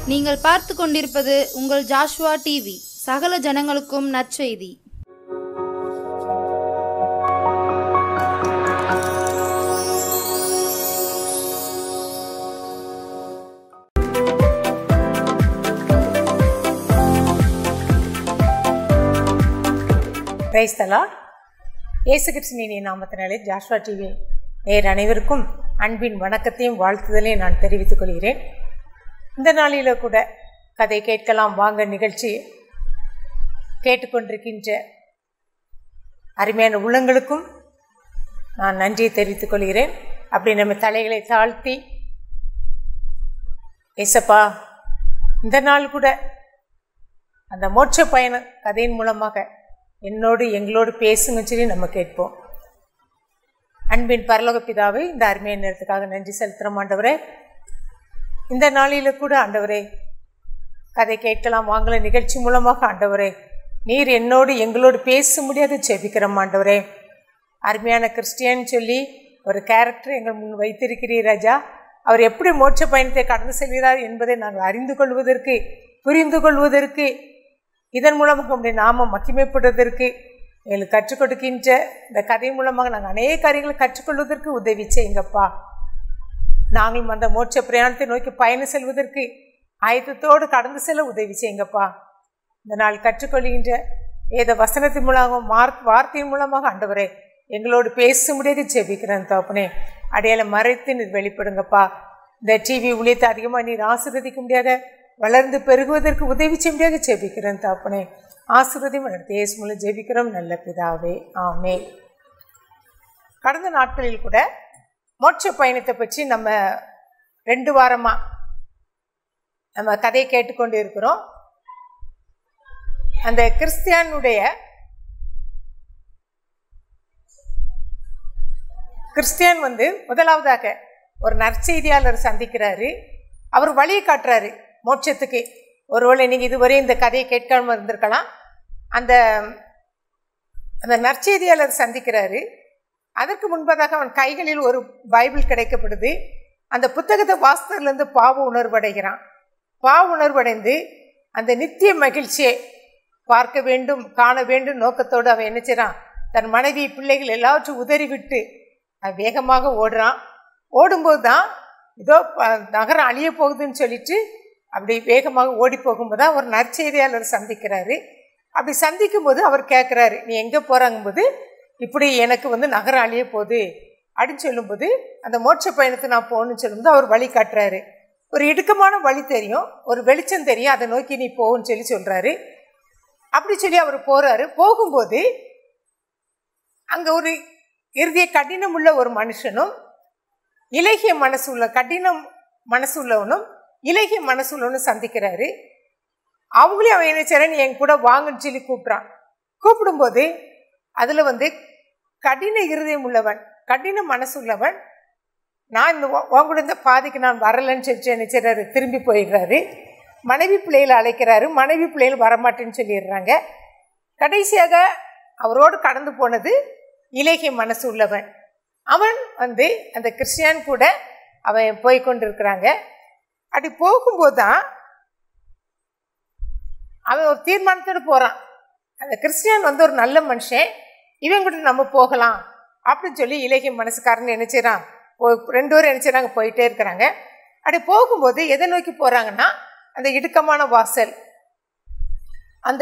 நீங்கள் பார்த்து கொண்டிருப்பது உங்கள் ஜாஷ்வா டிவி சகல ஜனங்களுக்கும் நற்செய்தி கிரைஸ்தலா இயேசு கிருஷ்ணனின் நாமத்தினாலே ஜாஷ்வா டிவி நேர் அனைவருக்கும் அன்பின் வணக்கத்தையும் வாழ்த்துதலையும் நான் தெரிவித்துக் கொள்கிறேன் இந்த நாளில் கூட கதை கேட்கலாம் வாங்க நிகழ்ச்சி கேட்டுக்கொண்டிருக்கின்ற அருமையான உள்ளங்களுக்கும் நான் நன்றியை தெரிவித்துக் கொள்கிறேன் அப்படி நம்ம தலைகளை தாழ்த்தி ஏசப்பா இந்த நாள் கூட அந்த மோட்ச பயண கதையின் மூலமாக என்னோடு எங்களோடு பேசுங்க சொல்லி நம்ம கேட்போம் அன்பின் பரலோக பிதாவை இந்த அருமையான நேரத்துக்காக நன்றி செலுத்துகிறோம் ஆண்டவரே இந்த நாளில் கூட ஆண்டவரே கதை கேட்கலாம் வாங்கல நிகழ்ச்சி மூலமாக ஆண்டவரே நீர் என்னோடு எங்களோடு பேச முடியாது ஜெபிக்கிறோம் ஆண்டவரே அருமையான கிறிஸ்டியன் சொல்லி ஒரு கேரக்டர் எங்கள் முன் வைத்திருக்கிறீர் ராஜா அவர் எப்படி மோட்ச பயணத்தை கடந்து செல்கிறார் என்பதை நாங்கள் அறிந்து கொள்வதற்கு புரிந்து கொள்வதற்கு இதன் மூலமாக உடைய நாமம் மகிமைப்படுவதற்கு எங்களுக்கு கற்றுக் கொடுக்கின்ற இந்த கதை மூலமாக நாங்கள் அநேக காரியங்களை கற்றுக்கொள்வதற்கு உதவி செய்யுங்கப்பா நாங்களும் அந்த மோட்ச பிரயாணத்தை நோக்கி பயணம் செல்வதற்கு ஆயத்தத்தோடு கடந்து செல்ல உதவி செய்யுங்கப்பா இந்த நாள் கற்றுக்கொள்கின்ற ஏத வசனத்தின் மூலமாக மார்க் வார்த்தையின் மூலமாக ஆண்டவரே எங்களோடு பேச முடியாது ஜெபிக்கிறேன் தோப்பனே அடையாளம் மறைத்து நீர் வெளிப்படுங்கப்பா இந்த டிவி ஊழியத்தை அதிகமாக நீர் ஆசீர்வதிக்க முடியாத வளர்ந்து பெருகுவதற்கு உதவி செய்ய முடியாது ஜெபிக்கிறேன் தாப்பனே ஆசீர்வதியும் நடத்தி இயேசு மூலம் ஜெபிக்கிறோம் நல்ல பிதாவே ஆமே கடந்த நாட்களில் கூட மோட்ச பயணத்தை பற்றி நம்ம ரெண்டு வாரமாக நம்ம கதையை கேட்டுக்கொண்டு இருக்கிறோம் அந்த கிறிஸ்தியானுடைய கிறிஸ்டியன் வந்து முதலாவதாக ஒரு நற்செய்தியாளர் சந்திக்கிறாரு அவர் வழியை காட்டுறாரு மோட்சத்துக்கு ஒருவேளை நீங்கள் இதுவரை இந்த கதையை கேட்காம இருந்திருக்கலாம் அந்த அந்த நற்செய்தியாளர் சந்திக்கிறாரு அதற்கு முன்பதாக அவன் கைகளில் ஒரு பைபிள் கிடைக்கப்படுது அந்த புத்தகத்தை வாஸ்தர்லேருந்து பாவ உணர்வடைகிறான் பாவ உணர்வடைந்து அந்த நித்திய மகிழ்ச்சியை பார்க்க வேண்டும் காண வேண்டும் நோக்கத்தோடு அவன் என்ன செய்கிறான் தன் மனைவி பிள்ளைகள் எல்லாவற்றையும் உதறி விட்டு அவன் வேகமாக ஓடுறான் ஓடும்போது தான் ஏதோ நகரம் அழிய போகுதுன்னு சொல்லிட்டு அப்படி வேகமாக ஓடி போகும்போது தான் ஒரு நற்செய்தியாளர் சந்திக்கிறாரு அப்படி சந்திக்கும் போது அவர் கேட்குறாரு நீ எங்கே போகிறாங்கும்போது இப்படி எனக்கு வந்து நகரம் அழிய போகுது அப்படின்னு சொல்லும்போது அந்த மோட்ச பயணத்தை நான் போகணும்னு சொல்லும்போது அவர் வழி காட்டுறாரு ஒரு இடுக்கமான வழி தெரியும் ஒரு வெளிச்சம் தெரியும் அதை நோக்கி நீ போகுன்னு சொல்லி சொல்கிறாரு அப்படி சொல்லி அவர் போகிறாரு போகும்போது அங்கே ஒரு இறுதிய கடினம் உள்ள ஒரு மனுஷனும் இலகிய மனசு உள்ள கடினம் மனசு உள்ளவனும் இலகிய மனசு உள்ளவனும் சந்திக்கிறாரு அவங்களையும் அவன் என்ன செய்றான் என் கூட வாங்கன்னு சொல்லி கூப்பிட்றான் கூப்பிடும்போது அதில் வந்து கடின இருதயம் உள்ளவன் கடின மனசு உள்ளவன் நான் இந்த உன் கூட இந்த பாதிக்கு நான் வரலைன்னு சொல்லிட்டு என்ன செய்றாரு திரும்பி போயிடுறாரு மனைவி பிள்ளைகளை அழைக்கிறாரு மனைவி பிள்ளைகள் வரமாட்டேன்னு சொல்லிடுறாங்க கடைசியாக அவரோடு கடந்து போனது இலகிய மனசு உள்ளவன் அவன் வந்து அந்த கிறிஸ்டியான் கூட அவன் போய் கொண்டு இருக்கிறாங்க அப்படி போகும்போது தான் அவன் ஒரு தீர்மானத்தோடு போகிறான் அந்த கிறிஸ்டியான் வந்து ஒரு நல்ல மனுஷன் இவன் கூட நம்ம போகலாம் அப்படின்னு சொல்லி இலகிய மனசுக்காரன் நினைச்சிடறான் போ ரெண்டு பேரும் நினைச்சிடறாங்க போயிட்டே இருக்கிறாங்க அப்படி போகும்போது எதை நோக்கி போகிறாங்கன்னா அந்த இடுக்கமான வாசல் அந்த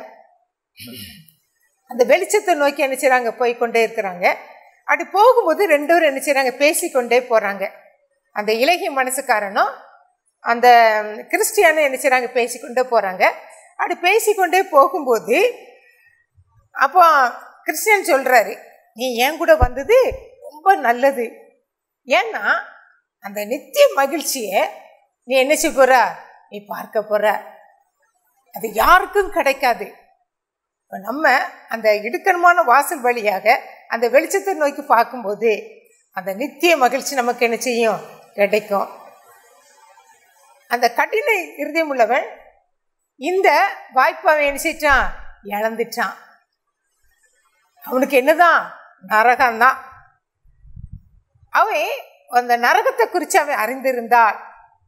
அந்த வெளிச்சத்தை நோக்கி என்ன செய்கிறாங்க போய் கொண்டே இருக்கிறாங்க அப்படி போகும்போது ரெண்டு பேரும் என்ன செய்கிறாங்க பேசிக்கொண்டே போகிறாங்க அந்த இலகிய மனசுக்காரனும் அந்த கிறிஸ்டியானும் என்ன செய்கிறாங்க பேசிக்கொண்டே போகிறாங்க அப்படி பேசிக்கொண்டே போகும்போது அப்போ கிறிஸ்டியன் சொல்கிறாரு நீ என் கூட வந்தது ரொம்ப நல்லது ஏன்னா அந்த நித்திய மகிழ்ச்சியை நீ என்ன செய்ய போற நீ பார்க்க போற அது யாருக்கும் கிடைக்காது இப்போ நம்ம அந்த இடுக்கணமான வாசல் வழியாக அந்த வெளிச்சத்தை நோக்கி பார்க்கும்போது அந்த நித்திய மகிழ்ச்சி நமக்கு என்ன செய்யும் கிடைக்கும் அந்த கடின இருதயம் உள்ளவன் இந்த வாய்ப்பை அவன் என்ன செஞ்சான் இழந்துட்டான் அவனுக்கு என்னதான் நரகம்தான் அவன் அந்த நரகத்தை குறித்து அவன் அறிந்திருந்தால்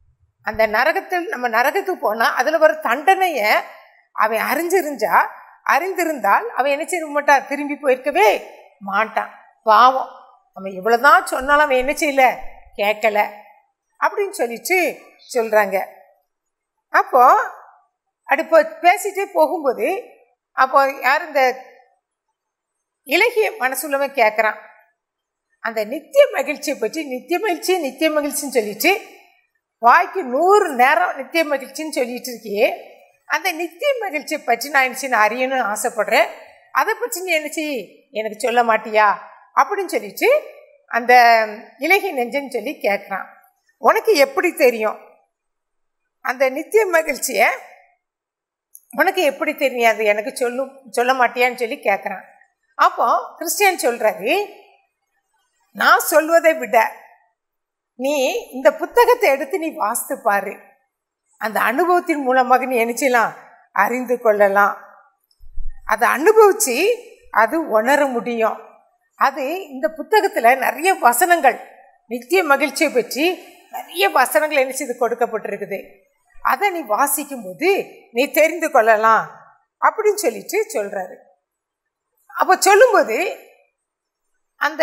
அந்த நரகத்தில் நம்ம நரகத்துக்கு போனால் அதில் வர தண்டனையை அவன் அறிஞ்சிருந்தா அறிந்திருந்தால் அவன் என்ன செய்ய மாட்டான் திரும்பி போயிருக்கவே மாட்டான் பாவம் நம்ம இவ்வளோதான் சொன்னாலும் அவன் என்ன செய்யல கேட்கல அப்படின்னு சொல்லிட்டு சொல்கிறாங்க அப்போ அடுப்போ பேசிட்டே போகும்போது அப்போ யார் இந்த இலகிய மனசுள்ளவன் கேட்குறான் அந்த நித்திய மகிழ்ச்சியை பற்றி நித்திய மகிழ்ச்சி நித்திய மகிழ்ச்சின்னு சொல்லிட்டு வாய்க்கு நூறு நேரம் நித்திய மகிழ்ச்சின்னு சொல்லிட்டு இருக்கியே அந்த நித்திய மகிழ்ச்சியை பற்றி நான் என்ன செய்ய அறியணும்னு ஆசைப்படுறேன் அதை பற்றி நீ என்ன செய் எனக்கு சொல்ல மாட்டியா அப்படின்னு சொல்லிட்டு அந்த இலகிய நெஞ்சன்னு சொல்லி கேட்குறான் உனக்கு எப்படி தெரியும் அந்த நித்திய மகிழ்ச்சியை உனக்கு எப்படி தெரியும் அது எனக்கு சொல்லும் சொல்ல மாட்டியான்னு சொல்லி கேட்குறான் அப்போ கிறிஸ்டியன் சொல்கிறாரு நான் சொல்வதை விட நீ இந்த புத்தகத்தை எடுத்து நீ வாசித்து பாரு அந்த அனுபவத்தின் மூலமாக நீ நினைச்சலாம் அறிந்து கொள்ளலாம் அதை அனுபவிச்சு அது உணர முடியும் அது இந்த புத்தகத்தில் நிறைய வசனங்கள் நித்திய மகிழ்ச்சியை பற்றி நிறைய வசனங்கள் என்ன செய்து கொடுக்கப்பட்டிருக்குது அதை நீ வாசிக்கும்போது நீ தெரிந்து கொள்ளலாம் அப்படின்னு சொல்லிட்டு சொல்கிறாரு அப்போ சொல்லும்போது அந்த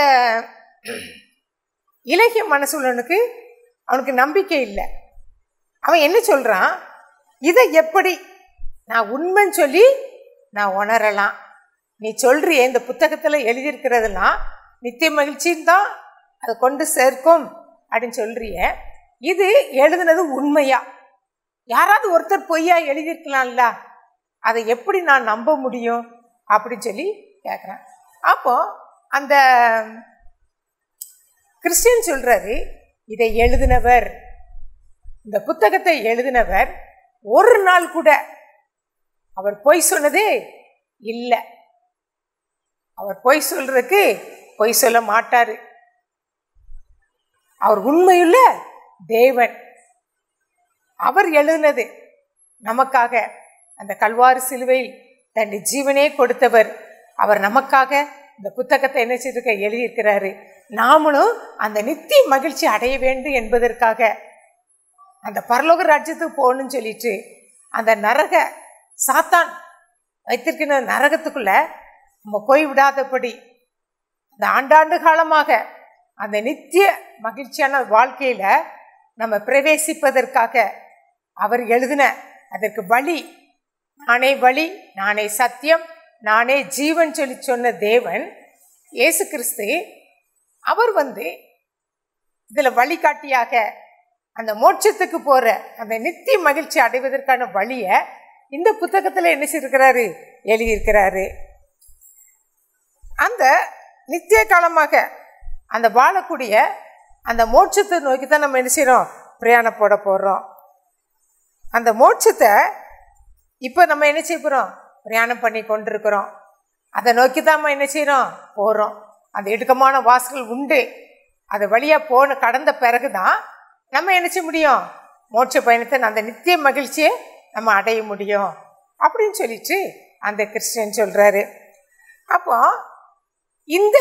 இலக்கிய மனசுள்ளவனுக்கு அவனுக்கு நம்பிக்கை இல்லை அவன் என்ன சொல்கிறான் இதை எப்படி நான் உண்மைன்னு சொல்லி நான் உணரலாம் நீ சொல்றியே இந்த புத்தகத்தில் எழுதியிருக்கிறதெல்லாம் நித்திய மகிழ்ச்சின்னு தான் அதை கொண்டு சேர்க்கும் அப்படின்னு சொல்றிய இது எழுதுனது உண்மையா யாராவது ஒருத்தர் பொய்யா எழுதியிருக்கலாம்ல அதை எப்படி நான் நம்ப முடியும் அப்படின்னு சொல்லி கேட்குறேன் அப்போ அந்த கிறிஸ்டியன் சொல்றாரு இதை எழுதினவர் இந்த புத்தகத்தை எழுதினவர் ஒரு நாள் கூட அவர் பொய் சொன்னதே இல்லை அவர் பொய் சொல்றதுக்கு பொய் சொல்ல மாட்டாரு அவர் உண்மையுள்ள தேவன் அவர் எழுதினது நமக்காக அந்த கல்வாறு சிலுவையில் தன் ஜீவனே கொடுத்தவர் அவர் நமக்காக இந்த புத்தகத்தை என்ன செய்திருக்க எழுதியிருக்கிறாரு நாமளும் அந்த நித்திய மகிழ்ச்சி அடைய வேண்டும் என்பதற்காக அந்த பரலோக ராஜ்யத்துக்கு போகணும்னு சொல்லிட்டு அந்த நரக சாத்தான் வைத்திருக்கிற நரகத்துக்குள்ள நம்ம போய் விடாதபடி அந்த ஆண்டாண்டு காலமாக அந்த நித்திய மகிழ்ச்சியான வாழ்க்கையில நம்ம பிரவேசிப்பதற்காக அவர் எழுதின அதற்கு வழி நானே வழி நானே சத்தியம் நானே ஜீவன் சொல்லி சொன்ன தேவன் இயேசு கிறிஸ்து அவர் வந்து இதில் வழிகாட்டியாக அந்த மோட்சத்துக்கு போகிற அந்த நித்திய மகிழ்ச்சி அடைவதற்கான வழியை இந்த புத்தகத்தில் என்ன செய்திருக்கிறாரு எழுதியிருக்கிறாரு அந்த நித்திய காலமாக அந்த வாழக்கூடிய அந்த மோட்சத்தை நோக்கி தான் நம்ம என்ன செய்கிறோம் பிரயாணப்பட போடுறோம் அந்த மோட்சத்தை இப்போ நம்ம என்ன செய்ய போகிறோம் பிரயாணம் பண்ணி கொண்டிருக்கிறோம் அதை நோக்கி தான் நம்ம என்ன செய்கிறோம் போகிறோம் அந்த இடுக்கமான வாசல்கள் உண்டு அது வழியாக போன கடந்த பிறகு தான் நம்ம என்ன செய்ய முடியும் மோட்ச பயணத்தை அந்த நித்திய மகிழ்ச்சியை நம்ம அடைய முடியும் அப்படின்னு சொல்லிட்டு அந்த கிறிஸ்டியன் சொல்கிறாரு அப்போ இந்த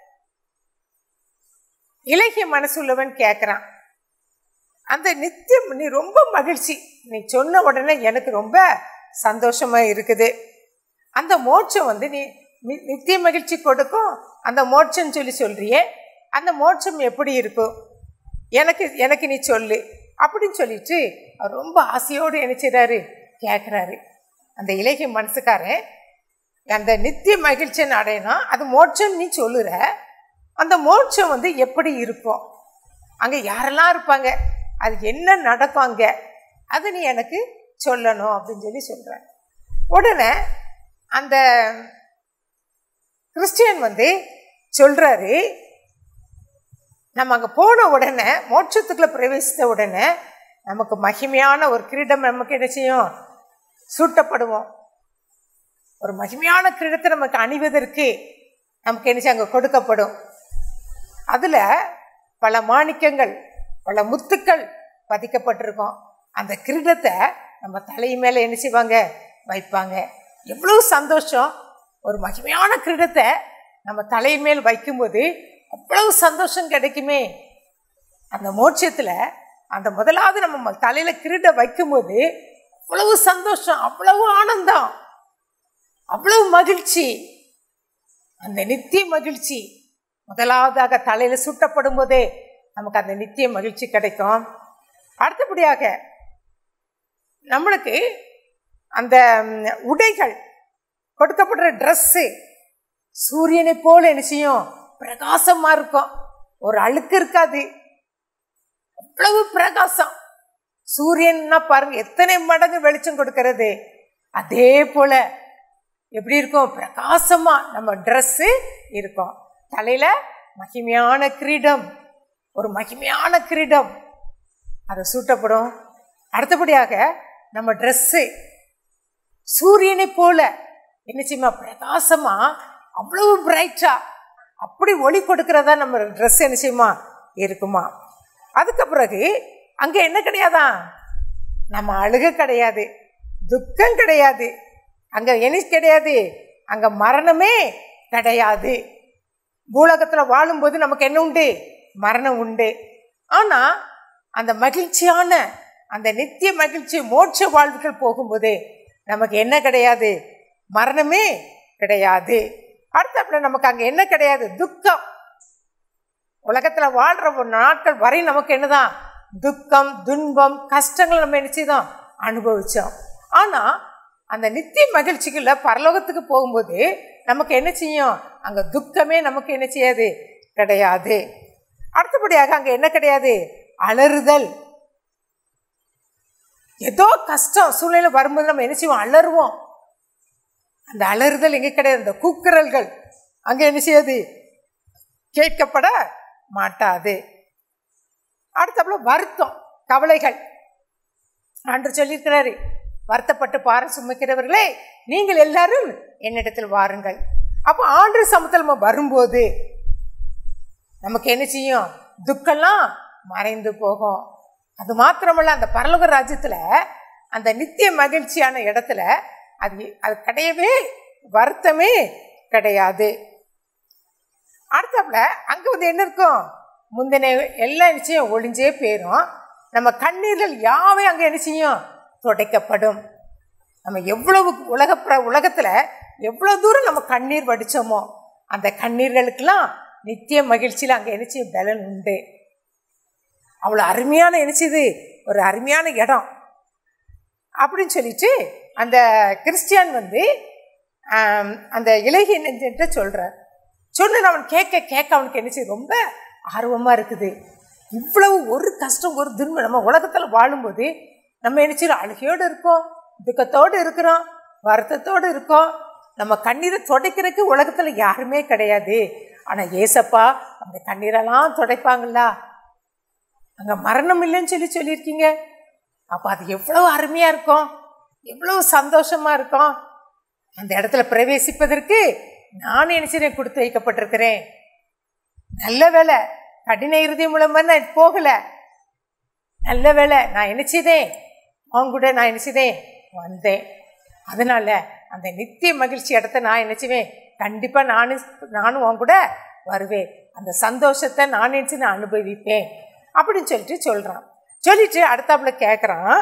இலகிய மனசுள்ளவன் கேட்குறான் அந்த நித்தியம் நீ ரொம்ப மகிழ்ச்சி நீ சொன்ன உடனே எனக்கு ரொம்ப சந்தோஷமா இருக்குது அந்த மோட்சம் வந்து நீ நி- நித்திய மகிழ்ச்சி கொடுக்கும் அந்த மோட்சம் சொல்லி சொல்றியே அந்த மோட்சம் எப்படி இருக்கும் எனக்கு எனக்கு நீ சொல்லு அப்படின்னு சொல்லிட்டு அவர் ரொம்ப ஆசையோடு என்ன செய்றாரு கேட்குறாரு அந்த இலகிய மனசுக்காரன் அந்த நித்திய மகிழ்ச்சின்னு அடையணும் அது மோட்சம் நீ சொல்லுற அந்த மோட்சம் வந்து எப்படி இருக்கும் அங்கே யாரெல்லாம் இருப்பாங்க அது என்ன நடக்கும் அங்கே அது நீ எனக்கு சொல்லணும் அப்படின்னு சொல்லி சொல்கிறேன் உடனே அந்த கிறிஸ்டியன் வந்து சொல்கிறாரு நம்ம அங்கே போன உடனே மோட்சத்துக்குள்ள பிரவேசித்த உடனே நமக்கு மகிமையான ஒரு கிரீடம் நமக்கு என்ன செய்யும் சூட்டப்படுவோம் ஒரு மகிமையான கிரீடத்தை நமக்கு அணிவதற்கு நமக்கு என்ன செய்ய அங்கே கொடுக்கப்படும் அதில் பல மாணிக்கங்கள் பல முத்துக்கள் பதிக்கப்பட்டிருக்கும் அந்த கிரீடத்தை நம்ம தலை மேலே என்ன செய்வாங்க வைப்பாங்க எவ்வளவு சந்தோஷம் ஒரு மகிமையான கிரீடத்தை நம்ம தலை மேல் வைக்கும்போது அவ்வளவு சந்தோஷம் கிடைக்குமே அந்த மோட்சத்தில் அந்த முதலாவது நம்ம தலையில கிரீட வைக்கும்போது அவ்வளவு சந்தோஷம் அவ்வளவு ஆனந்தம் அவ்வளவு மகிழ்ச்சி அந்த நித்திய மகிழ்ச்சி முதலாவதாக தலையில சுட்டப்படும் போதே நமக்கு அந்த நித்திய மகிழ்ச்சி கிடைக்கும் அடுத்தபடியாக நம்மளுக்கு அந்த ம், உடைகள் கொடுக்கப்படுற ட்ரெஸ்ஸு சூரியனை போல என்ன செய்யும் பிரகாசமா இருக்கும் ஒரு அழுக்கு இருக்காது அவ்வளவு பிரகாசம் சூரியன்னா பாருங்க எத்தனை மடங்கு வெளிச்சம் கொடுக்கிறது அதே போல எப்படி இருக்கும் பிரகாசமா நம்ம ட்ரெஸ்ஸு இருக்கும் தலையில மகிமையான கிரீடம் ஒரு மகிமையான கிரீடம் அது சூட்டப்படும் அடுத்தபடியாக நம்ம ட்ரெஸ்ஸு சூரியனை போல என்ன செய்யுமா பிரகாசமா அவ்வளவு பிரைட்டா அப்படி ஒளி கொடுக்கறதா நம்ம ட்ரெஸ் என்ன செய்யுமா இருக்குமா அதுக்கு பிறகு அங்க என்ன கிடையாதா நம்ம அழுக கிடையாது துக்கம் கிடையாது அங்க என்ன கிடையாது அங்க மரணமே கிடையாது பூலகத்துல வாழும்போது நமக்கு என்ன உண்டு மரணம் உண்டு ஆனா அந்த மகிழ்ச்சியான அந்த நித்திய மகிழ்ச்சி மோட்ச வாழ்வுகள் போகும்போது நமக்கு என்ன கிடையாது மரணமே கிடையாது அடுத்தப்பல நமக்கு அங்க என்ன கிடையாது துக்கம் உலகத்துல வாழ்ற ஒரு நாட்கள் வரை நமக்கு என்னதான் துக்கம் துன்பம் கஷ்டங்கள் நம்ம என்ன செய்தோம் அனுபவிச்சோம் ஆனா அந்த நித்திய மகிழ்ச்சிக்குள்ள பரலோகத்துக்கு போகும்போது நமக்கு என்ன செய்யும் அங்க துக்கமே நமக்கு என்ன செய்யாது கிடையாது அடுத்தபடியாக அங்க என்ன கிடையாது அலறுதல் ஏதோ கஷ்டம் சூழ்நிலை வரும்போது நம்ம என்ன செய்வோம் அலறுவோம் அந்த அலறுதல் எங்க கிடையாது இந்த கூக்குரல்கள் அங்க என்ன செய்யாது கேட்கப்பட மாட்டாது அடுத்தப்பல வருத்தம் கவலைகள் ஆண்டு சொல்லியிருக்கிறாரு வருத்தப்பட்டு பார சுமக்கிறவர்களே நீங்கள் எல்லாரும் என்னிடத்தில் வாருங்கள் அப்போ ஆண்டு சமத்தில் நம்ம வரும்போது நமக்கு என்ன செய்யும் துக்கம்லாம் மறைந்து போகும் அது மாத்திரமல்ல அந்த பரலோக ராஜ்யத்துல அந்த நித்திய மகிழ்ச்சியான இடத்துல அது அது கிடையவே வருத்தமே கிடையாது அடுத்தப்பல அங்க வந்து என்ன இருக்கும் முந்தின எல்லா நிச்சயம் ஒளிஞ்சே போயிடும் நம்ம கண்ணீர்கள் யாவே அங்க என்ன செய்யும் துடைக்கப்படும் நம்ம எவ்வளவு உலக பிர- உலகத்துல எவ்வளவு தூரம் நம்ம கண்ணீர் வடிச்சோமோ அந்த கண்ணீர்களுக்கெல்லாம் நித்திய மகிழ்ச்சியில் அங்கே என்ன செய்யும் பலன் உண்டு அவ்வளோ அருமையான என்ன செய்யுது ஒரு அருமையான இடம் அப்படின்னு சொல்லிட்டு அந்த கிறிஸ்டியான் வந்து ஆம், அந்த இலகிய நெஞ்சன்ட்ட சொல்கிறார் சொன்ன அவன் கேட்க கேட்க அவனுக்கு என்ன செய்யுது ரொம்ப ஆர்வமாக இருக்குது இவ்வளவு ஒரு கஷ்டம் ஒரு துன்பம் நம்ம உலகத்தில் வாழும்போது நம்ம என்ன செய்யறோம் அழுகையோடு இருக்கோம் துக்கத்தோடு இருக்கிறோம் வருத்தத்தோடு இருக்கோம் நம்ம கண்ணீரை துடைக்கிறதுக்கு உலகத்தில் யாருமே கிடையாது ஆனால் ஏசப்பா அந்த கண்ணீரெல்லாம் துடைப்பாங்களா அங்கே மரணம் இல்லைன்னு சொல்லி சொல்லியிருக்கீங்க அப்போ அது எவ்வளவு அருமையாக இருக்கும் எவ்வளவு சந்தோஷமாக இருக்கும் அந்த இடத்துல பிரவேசிப்பதற்கு நான் என்ன செய்றேன் கொடுத்து வைக்கப்பட்டிருக்கிறேன் நல்ல வேலை கடின இறுதி மூலமா நான் போகலை நல்ல வேலை நான் என்ன செய்தேன் அவங்க கூட நான் என்ன செய்தேன் வந்தேன் அதனால அந்த நித்திய மகிழ்ச்சி இடத்த நான் என்ன செய்வேன் கண்டிப்பாக நானும் நானும் உன் கூட வருவேன் அந்த சந்தோஷத்தை நான் நினச்சி நான் அனுபவிப்பேன் அப்படின்னு சொல்லிட்டு சொல்கிறான் சொல்லிட்டு அடுத்தாப்புல கேட்குறான்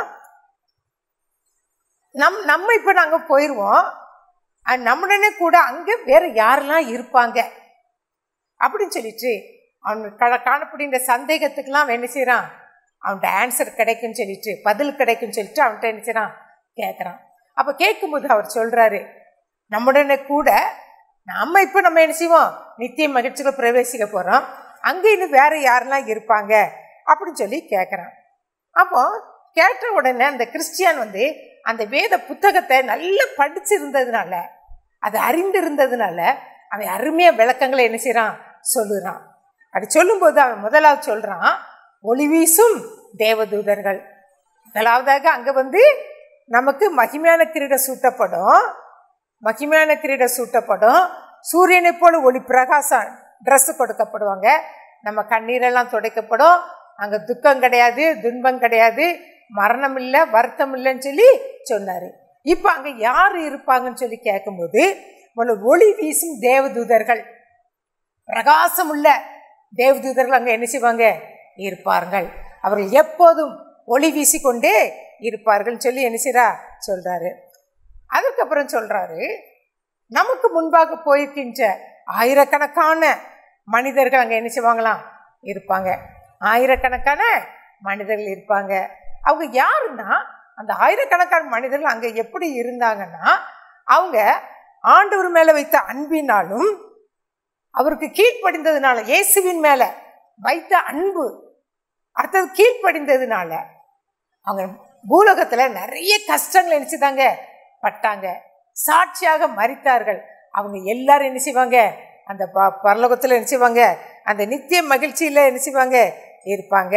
நம் நம்ம இப்போ நாங்கள் போயிடுவோம் அஹ் நம்முடனே கூட அங்கே வேற யாரெல்லாம் இருப்பாங்க அப்படின்னு சொல்லிட்டு அவனுக்கு கா காணப்படுகின்ற சந்தேகத்துக்கெல்லாம் அவன் என்ன செய்கிறான் அவன்கிட்ட ஆன்சர் கிடைக்கும்னு சொல்லிட்டு பதில் கிடைக்கும்னு சொல்லிட்டு அவன்கிட்ட என்ன செய்கிறான் கேட்குறான் அப்போ கேட்கும்போது அவர் சொல்கிறாரு நம்முடனே கூட நம்ம இப்போ நம்ம என்ன செய்வோம் நித்திய மகிழ்ச்சிக்கு பிரவேசிக்க போகிறோம் அங்கே இன்னும் வேற யாரெல்லாம் இருப்பாங்க அப்படின்னு சொல்லி கேட்குறான் அப்போ கேட்ட உடனே அந்த கிறிஸ்டியான் வந்து அந்த வேத புத்தகத்தை நல்லா படிச்சிருந்ததுனால அதை அறிந்திருந்ததுனால அவன் அருமையாக விளக்கங்களை என்ன செய்கிறான் சொல்லுறான் அப்படி சொல்லும்போது அவன் முதலாவது சொல்கிறான் ஒளி வீசும் தேவதூதர்கள் முதலாவதாக அங்கே வந்து நமக்கு மகிமையான கிரீட சூட்டப்படும் மகிமையான கிரீட சூட்டப்படும் சூரியனை போல ஒளி பிரகாசம் ட்ரெஸ் கொடுக்கப்படுவாங்க நம்ம கண்ணீரெல்லாம் துடைக்கப்படும் அங்கே துக்கம் கிடையாது துன்பம் கிடையாது மரணம் இல்லை வருத்தம் இல்லைன்னு சொல்லி சொன்னார் இப்போ அங்கே யார் இருப்பாங்கன்னு சொல்லி கேட்கும்போது முதல்ல ஒளி வீசும் தேவதூதர்கள் பிரகாசம் உள்ள தேவதூதர்கள் அங்கே என்ன செய்வாங்க இருப்பார்கள் அவர்கள் எப்போதும் ஒளி வீசிக்கொண்டே இருப்பார்கள் சொல்லி என்ன செய்றா சொல்றாரு அதுக்கப்புறம் சொல்றாரு நமக்கு முன்பாக போயிருக்கின்ற ஆயிரக்கணக்கான மனிதர்கள் அங்கே என்ன செய்வாங்களாம் இருப்பாங்க ஆயிரக்கணக்கான மனிதர்கள் இருப்பாங்க அவங்க யாருன்னா அந்த ஆயிரக்கணக்கான மனிதர்கள் அங்கே எப்படி இருந்தாங்கன்னா அவங்க ஆண்டவர் மேலே வைத்த அன்பினாலும் அவருக்கு கீழ்ப்படிந்ததுனால இயேசுவின் மேலே வைத்த அன்பு அடுத்தது கீழ்ப்படிந்ததுனால அவங்க பூலோகத்தில் நிறைய கஷ்டங்கள் என்ன செய்தாங்க பட்டாங்க சாட்சியாக மறித்தார்கள் அவங்க எல்லாரும் என்ன செய்வாங்க அந்த ப பரலோகத்தில் என்ன செய்வாங்க அந்த நித்திய மகிழ்ச்சியில் என்ன செய்வாங்க இருப்பாங்க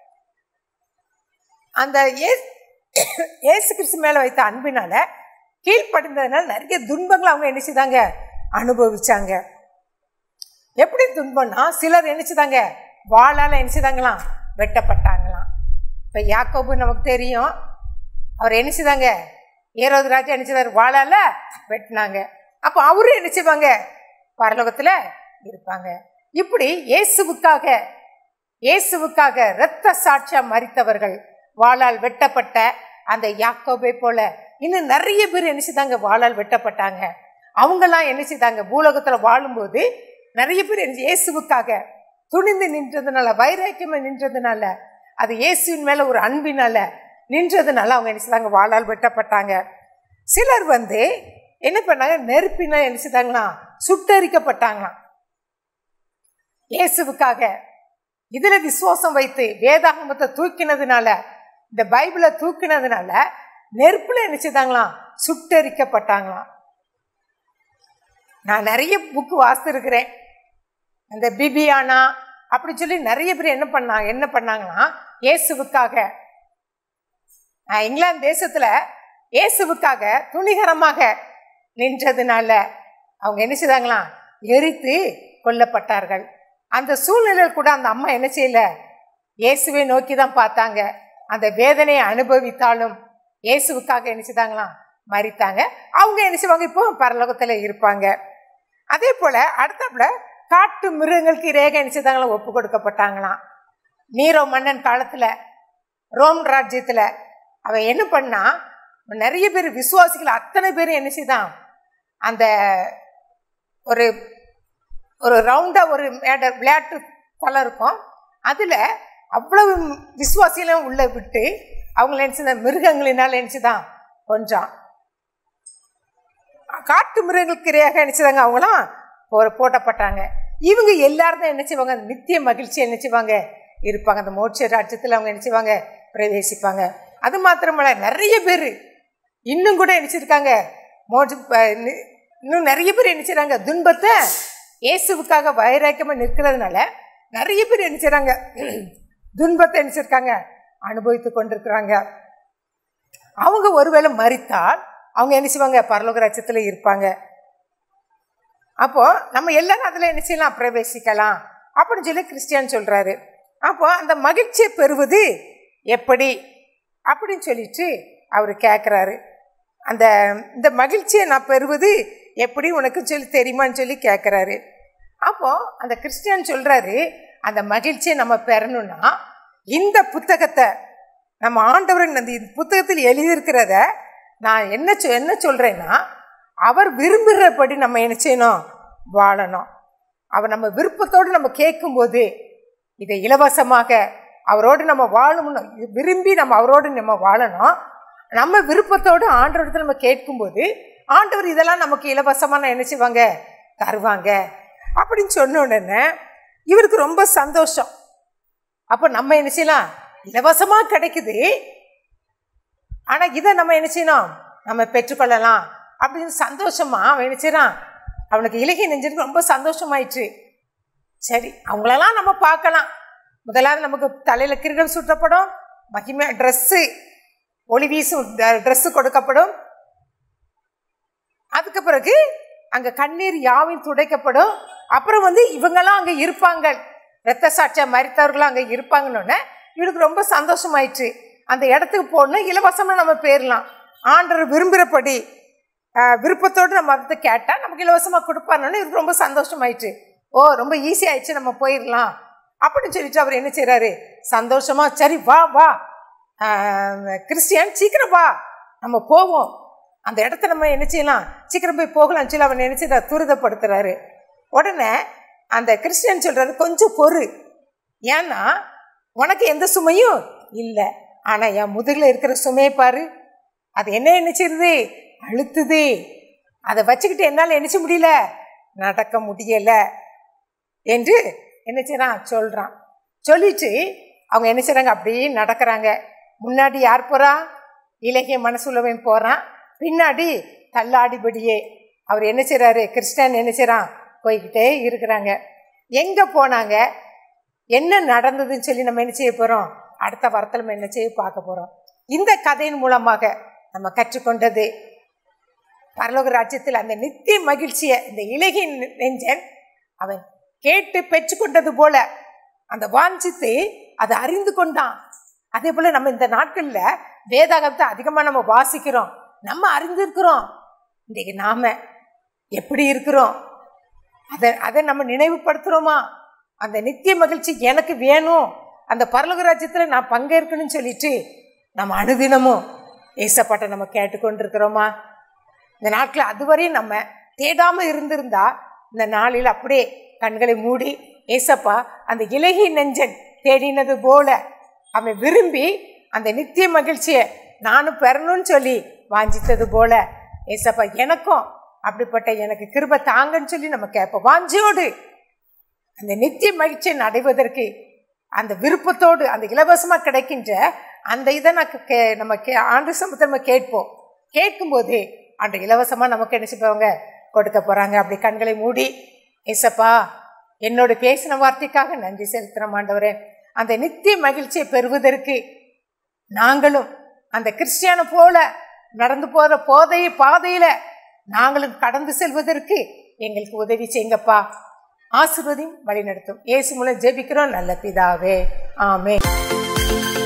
அந்த ஏ- இயேசு கிறிஸ்து மேலே வைத்த அன்பினால கீழ்ப்படிந்ததுனால நிறைய துன்பங்களை அவங்க என்ன செய்தாங்க அனுபவிச்சாங்க எப்படி துன்பம்னா சிலர் என்ன செய்தாங்க வாளால் என்ன செய்தாங்களாம் வெட்டப்பட்டாங்களாம் இப்போ யாக்கோபு நமக்கு தெரியும் அவர் என்ன செய்தாங்க ஏரோது ராஜா என்ன செய்தார் வாளால் வெட்டினாங்க அப்போ அவரும் என்ன செய்வாங்க பரலோகத்தில் இருப்பாங்க இப்படி இயேசுவுக்காக இயேசுவுக்காக இரத்த சாட்சியா மறித்தவர்கள் வாளால் வெட்டப்பட்ட அந்த யாக்கோபை போல இன்னும் நிறைய பேர் என்ன செய்தாங்க வாளால் வெட்டப்பட்டாங்க அவங்கெல்லாம் என்ன செய்தாங்க பூலோகத்தில் வாழும்போது நிறைய பேர் என்ன- இயேசுவுக்காக துணிந்து நின்றதுனால வைராக்கியமா நின்றதுனால அது இயேசுவின் மேல ஒரு அன்பினால நின்றதுனால அவங்க என்ன செய்தாங்க வாளால் வெட்டப்பட்டாங்க சிலர் வந்து என்ன பண்ணாங்க நெருப்பினா என்ன செய்தாங்களாம் சுட்டரிக்கப்பட்டாங்களாம் இயேசுவுக்காக இதுல விசுவாசம் வைத்து வேதாகமத்தை தூக்கினதுனால இந்த பைபிளை தூக்கினதுனால நெருப்புல என்ன செய்தாங்களாம் சுட்டரிக்கப்பட்டாங்களாம் நான் நிறைய புக்கு வாசித்திருக்கிறேன் இந்த பிபியானா அப்படி சொல்லி நிறைய பேர் என்ன பண்ணாங்க என்ன பண்ணாங்கன்னா இயேசுவுக்காக ஆஹ், இங்கிலாந்து தேசத்துல இயேசுவுக்காக துணிகரமாக நின்றதுனால அவங்க என்ன செய்தாங்களாம் எரித்து கொல்லப்பட்டார்கள் அந்த சூழ்நிலையில் கூட அந்த அம்மா என்ன செய்யல இயேசுவை நோக்கி தான் பார்த்தாங்க அந்த வேதனையை அனுபவித்தாலும் இயேசுவுக்காக என்ன செய்தாங்களாம் மறித்தாங்க அவங்க என்ன செய்வாங்க இப்போ பரலோகத்தில் இருப்பாங்க அதே போல அடுத்தாப்புல காட்டு மிருகங்களுக்கு ரேகை என்ன செய்தாங்களாம் ஒப்பு கொடுக்கப்பட்டாங்களாம் நீரோ மன்னன் காலத்துல ரோம் ராஜ்யத்துல அவன் என்ன பண்ணா நிறைய பேர் விசுவாசிகள் அத்தனை பேரும் என்ன செய்தான் அந்த ஒரு ஒரு ரவுண்டா ஒரு மேடை விளையாட்டு தளம் இருக்கும் அதுல அவ்வளவு விசுவாசிகளும் உள்ள விட்டு அவங்கள என்ன செய்த மிருகங்களினால நினைச்சுதான் கொஞ்சம் காட்டு மிருகங்களுக்கு ரேக நினைச்சதாங்க அவங்களாம் போ- போட்டப்பட்டாங்க இவங்க எல்லாரும் தான் என்ன செய்வாங்க அந்த நித்திய மகிழ்ச்சி என்ன செய்வாங்க இருப்பாங்க அந்த மோட்ச ராஜ்யத்தில் அவங்க என்ன செய்வாங்க பிரவேசிப்பாங்க அது மாத்திரமல்ல நிறைய பேர் இன்னும் கூட நினைச்சிருக்காங்க மோட்ச ப- நி- இன்னும் நிறைய பேர் என்ன செய்றாங்க துன்பத்தை இயேசுவுக்காக வைராக்கியமாக நிற்கிறதுனால நிறைய பேர் என்ன செய்றாங்க துன்பத்தை என்ன செய்றாங்க அனுபவித்து கொண்டிருக்கிறாங்க அவங்க ஒருவேளை மறித்தால் அவங்க என்ன செய்வாங்க பரலோக ராஜ்யத்தில் இருப்பாங்க அப்போ நம்ம எல்லாரும் அதில் என்ன செய்யலாம் பிரவேசிக்கலாம் அப்படின்னு சொல்லி கிறிஸ்டியான் சொல்றாரு அப்போ அந்த மகிழ்ச்சியை பெறுவது எப்படி அப்படின்னு சொல்லிட்டு அவர் கேட்குறாரு அந்த இந்த மகிழ்ச்சியை நான் பெறுவது எப்படி உனக்கு சொல்லி தெரியுமான்னு சொல்லி கேட்குறாரு அப்போ அந்த கிறிஸ்டியான் சொல்றாரு அந்த மகிழ்ச்சியை நம்ம பெறணும்னா இந்த புத்தகத்தை நம்ம ஆண்டவரின் அந்த இந்த புத்தகத்தில் எழுதியிருக்கிறத நான் என்ன சொ என்ன சொல்கிறேன்னா அவர் விரும்புகிறபடி நம்ம என்ன செய்யணும் வாழணும் அவர் நம்ம விருப்பத்தோடு நம்ம கேட்கும்போது இதை இலவசமாக அவரோடு நம்ம வாழணும் விரும்பி நம்ம அவரோடு நம்ம வாழணும் நம்ம விருப்பத்தோடு ஆண்டவரத்தில் நம்ம கேட்கும்போது ஆண்டவர் இதெல்லாம் நமக்கு இலவசமாக என்ன செய்வாங்க தருவாங்க அப்படின்னு சொன்ன உடனே இவருக்கு ரொம்ப சந்தோஷம் அப்போ நம்ம என்ன செய்யலாம் இலவசமாக கிடைக்குது ஆனால் இதை நம்ம என்ன செய்யணும் நம்ம பெற்றுக்கொள்ளலாம் அப்படின்னு சந்தோஷமா அவன் என்ன செய்றான் அவனுக்கு இலகை நெஞ்சிருக்கு ரொம்ப சந்தோஷமாயிற்று சரி அவங்களெல்லாம் நம்ம பார்க்கலாம் முதலாவது நமக்கு தலையில் கிரீடம் சுற்றப்படும் மகிமை ட்ரெஸ்ஸு ஒளி வீசும் ட்ரெஸ்ஸு கொடுக்கப்படும் அதுக்கு பிறகு அங்கே கண்ணீர் யாவையும் துடைக்கப்படும் அப்புறம் வந்து இவங்கெல்லாம் அங்கே இருப்பாங்க இரத்த சாட்சியா மறித்தவர்களும் அங்கே இருப்பாங்கன்னு இவருக்கு ரொம்ப சந்தோஷமாயிற்று அந்த இடத்துக்கு போகணும் இலவசமாக நம்ம போயிடலாம் ஆண்டவர் விரும்புகிறபடி ஆஹ், விருப்பத்தோடு நம்ம அதை கேட்டால் நமக்கு இலவசமாக கொடுப்பாருன்னு இவருக்கு ரொம்ப சந்தோஷமாயிற்று ஓ ரொம்ப ஈஸி ஆயிடுச்சு நம்ம போயிடலாம் அப்படின்னு சொல்லிட்டு அவர் என்ன செய்றாரு சந்தோஷமா சரி வா வா ஆஹ், கிறிஸ்டியன் சீக்கிரம் வா நம்ம போவோம் அந்த இடத்த நம்ம என்ன செய்யலாம் சீக்கிரம் போய் போகலாம் சொல்லி அவர் என்ன செய்யறாரு துரிதப்படுத்துறாரு உடனே அந்த கிறிஸ்டியன் சொல்றாரு கொஞ்சம் பொறு ஏன்னா உனக்கு எந்த சுமையும் இல்லை ஆனால் என் முதுகில் இருக்கிற சுமையை பாரு அது என்ன நினைச்சிருது அழுத்துது அதை வச்சுக்கிட்டு என்னால் நினைச்ச முடியல நடக்க முடியல என்று என்ன செய்றான் சொல்கிறான் சொல்லிட்டு அவங்க என்ன செய்றாங்க அப்படியே நடக்கிறாங்க முன்னாடி யார் போகிறா இலகிய மனசுள்ளவன் போகிறான் பின்னாடி தள்ளாடிபடியே அவர் என்ன செய்றாரு கிறிஸ்டியன் என்ன செய்றான் போய்கிட்டே இருக்கிறாங்க எங்கே போனாங்க என்ன நடந்ததுன்னு சொல்லி நம்ம என்ன செய்ய போகிறோம் அடுத்த வாரத்தில் நம்ம என்ன செய்ய பார்க்க போகிறோம் இந்த கதையின் மூலமாக நம்ம கற்றுக்கொண்டது பரலோக ராஜ்யத்தில் அந்த நித்திய மகிழ்ச்சியை இந்த இலகிய நெஞ்சன் அவன் கேட்டு பெற்றுக்கொண்டது போல அந்த வாஞ்சித்து அதை அறிந்து கொண்டான் அதே போல நம்ம இந்த நாட்களில் வேதாகத்தை அதிகமாக நம்ம வாசிக்கிறோம் நம்ம அறிந்திருக்கிறோம் இன்றைக்கு நாம எப்படி இருக்கிறோம் அதை அதை நம்ம நினைவுபடுத்துகிறோமா அந்த நித்திய மகிழ்ச்சி எனக்கு வேணும் அந்த பரலோக ராஜ்யத்தில் நான் பங்கேற்கணும்னு சொல்லிட்டு நம்ம அனுதினமும் ஏசப்பாட்டை நம்ம கேட்டுக்கொண்டிருக்கிறோமா இந்த நாட்கள் அதுவரையும் நம்ம தேடாமல் இருந்திருந்தா இந்த நாளில் அப்படியே கண்களை மூடி ஏசப்பா அந்த இலகிய நெஞ்சன் தேடினது போல அவன் விரும்பி அந்த நித்திய மகிழ்ச்சியை நானும் பெறணும்னு சொல்லி வாஞ்சித்தது போல ஏசப்பா எனக்கும் அப்படிப்பட்ட எனக்கு கிருபை தாங்கன்னு சொல்லி நம்ம கேட்போம் வாஞ்சியோடு அந்த நித்திய மகிழ்ச்சியை அடைவதற்கு அந்த விருப்பத்தோடு அந்த இலவசமாக கிடைக்கின்ற அந்த இதை நான் கே நம்ம கே ஆண்டு சமத்தை நம்ம கேட்போம் கேட்கும்போது அந்த இலவசமாக நமக்கு என்ன செய்வாங்க கொடுக்க போகிறாங்க அப்படி கண்களை மூடி ஏசப்பா என்னோட பேசின வார்த்தைக்காக நன்றி செலுத்துகிறோம் ஆண்டவரே அந்த நித்திய மகிழ்ச்சியை பெறுவதற்கு நாங்களும் அந்த கிறிஸ்டியான போல நடந்து போகிற போதை பாதையில் நாங்களும் கடந்து செல்வதற்கு எங்களுக்கு உதவி செய்யுங்கப்பா ஆசிர்வதியும் வழி நடத்தும் இயேசு மூலம் ஜெபிக்கிறோம் நல்ல பிதாவே ஆமே